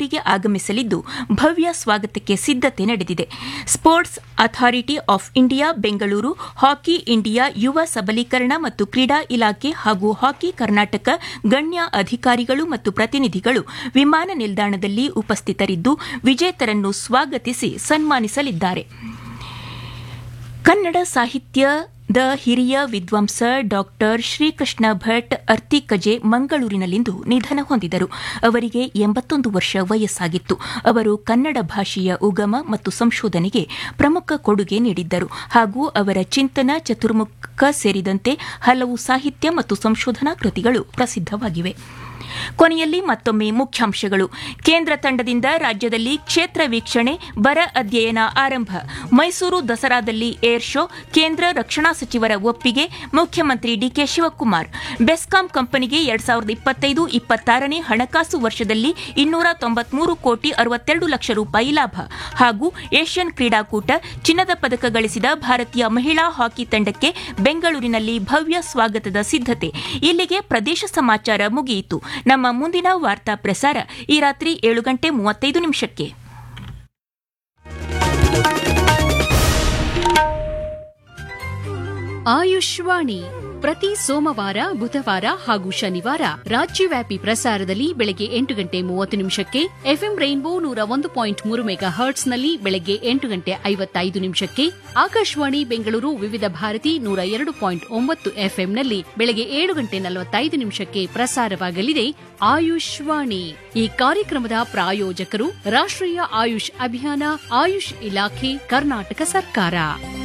ಬೆಂಗಳೂರಿಗೆ ಆಗಮಿಸಲಿದ್ದು ಭವ್ಯ ಸ್ವಾಗತಕ್ಕೆ ಸಿದ್ದತೆ ನಡೆದಿದೆ sports authority of India Bengaluru hockey India ಯುವ ಸಬಲೀಕರಣ ಮತ್ತು ಕ್ರೀಡಾ ಇಲಾಖೆ ಹಾಗೂ ಹಾಕಿ ಕರ್ನಾಟಕ ಗಣ್ಯ ಅಧಿಕಾರಿಗಳು ಮತ್ತು ಪ್ರತಿನಿಧಿಗಳು ವಿಮಾನ ನಿಲ್ದಾಣದಲ್ಲಿ ಉಪಸ್ಥಿತರಿದ್ದು ವಿಜೇತರನ್ನು ಸ್ವಾಗತಿಸಿ ಸನ್ಮಾನಿಸಲಿದ್ದಾರೆ ಕನ್ನಡ ಸಾಹಿತ್ಯದ ಹಿರಿಯ ವಿದ್ವಾಂಸ ಡಾಕ್ಟರ್ ಶ್ರೀಕೃಷ್ಣ ಭಟ್ ಅರ್ತಿಕಜೆ ಮಂಗಳೂರಿನಲ್ಲಿಂದು ನಿಧನ ಹೊಂದಿದರು ಅವರಿಗೆ ಎಂಬತ್ತೊಂದು ವರ್ಷ ವಯಸ್ಸಾಗಿತ್ತು ಅವರು ಕನ್ನಡ ಭಾಷೆಯ ಉಗಮ ಮತ್ತು ಸಂಶೋಧನೆಗೆ ಪ್ರಮುಖ ಕೊಡುಗೆ ನೀಡಿದ್ದರು ಹಾಗೂ ಅವರ ಚಿಂತನ ಚತುರ್ಮುಖ ಸೇರಿದಂತೆ ಹಲವು ಸಾಹಿತ್ಯ ಮತ್ತು ಸಂಶೋಧನಾ ಕೃತಿಗಳು ಪ್ರಸಿದ್ದವಾಗಿವೆ ಕೊನೆಯಲ್ಲಿ ಮತ್ತೊಮ್ಮೆ ಮುಖ್ಯಾಂಶಗಳು ಕೇಂದ್ರ ತಂಡದಿಂದ ರಾಜ್ಯದಲ್ಲಿ ಕ್ಷೇತ್ರ ವೀಕ್ಷಣೆ ಬರ ಅಧ್ಯಯನ ಆರಂಭ ಮೈಸೂರು ದಸರಾದಲ್ಲಿ ಏರ್ ಶೋ ಕೇಂದ್ರ ರಕ್ಷಣಾ ಸಚಿವರ ಒಪ್ಪಿಗೆ ಮುಖ್ಯಮಂತ್ರಿ ಡಿಕೆ ಶಿವಕುಮಾರ್ ಬೆಸ್ಕಾಂ ಕಂಪನಿಗೆ ಎರಡ್ ಸಾವಿರದ ಇಪ್ಪತ್ತೈದು ಇಪ್ಪತ್ತಾರನೇ ಹಣಕಾಸು ವರ್ಷದಲ್ಲಿ ಇನ್ನೂರ ತೊಂಬತ್ಮೂರು ಕೋಟಿ ಅರವತ್ತೆರಡು ಲಕ್ಷ ರೂಪಾಯಿ ಲಾಭ ಹಾಗೂ ಏಷ್ಯನ್ ಕ್ರೀಡಾಕೂಟ ಚಿನ್ನದ ಪದಕ ಗಳಿಸಿದ ಭಾರತೀಯ ಮಹಿಳಾ ಹಾಕಿ ತಂಡಕ್ಕೆ ಬೆಂಗಳೂರಿನಲ್ಲಿ ಭವ್ಯ ಸ್ವಾಗತದ ಸಿದ್ದತೆ ಇಲ್ಲಿಗೆ ಪ್ರದೇಶ ಸಮಾಚಾರ ಮುಗಿಯಿತು ನಮ್ಮ ಮುಂದಿನ ವಾರ್ತಾ ಪ್ರಸಾರ ಈ ರಾತ್ರಿ ಏಳು ಗಂಟೆ ಮೂವತ್ತೈದು ನಿಮಿಷಕ್ಕೆ ಆಯುಷ್ವಾಣಿ ಪ್ರತಿ ಸೋಮವಾರ ಬುಧವಾರ ಹಾಗೂ ಶನಿವಾರ ರಾಜ್ಯವ್ಯಾಪಿ ಪ್ರಸಾರದಲ್ಲಿ ಬೆಳಗ್ಗೆ ಎಂಟು ಗಂಟೆ ಮೂವತ್ತು ನಿಮಿಷಕ್ಕೆ ಎಫ್ಎಂ ರೈನ್ಬೋ ನೂರ ಒಂದು ಪಾಯಿಂಟ್ ಮೂರು ಮೆಗಾ ಹರ್ಟ್ಸ್ನಲ್ಲಿ ಬೆಳಗ್ಗೆ ಎಂಟು ಗಂಟೆ ಐವತ್ತೈದು ನಿಮಿಷಕ್ಕೆ ಆಕಾಶವಾಣಿ ಬೆಂಗಳೂರು ವಿವಿಧ ಭಾರತಿ ನೂರ ಎರಡು ಪಾಯಿಂಟ್ ಒಂಬತ್ತು ಎಫ್ಎಂನಲ್ಲಿ ಬೆಳಗ್ಗೆ ಏಳು ಗಂಟೆ ನಲವತ್ತೈದು ನಿಮಿಷಕ್ಕೆ ಪ್ರಸಾರವಾಗಲಿದೆ ಆಯುಷ್ವಾಣಿ ಈ ಕಾರ್ಯಕ್ರಮದ ಪ್ರಾಯೋಜಕರು ರಾಷ್ಟ್ರೀಯ ಆಯುಷ್ ಅಭಿಯಾನ ಆಯುಷ್ ಇಲಾಖೆ ಕರ್ನಾಟಕ ಸರ್ಕಾರ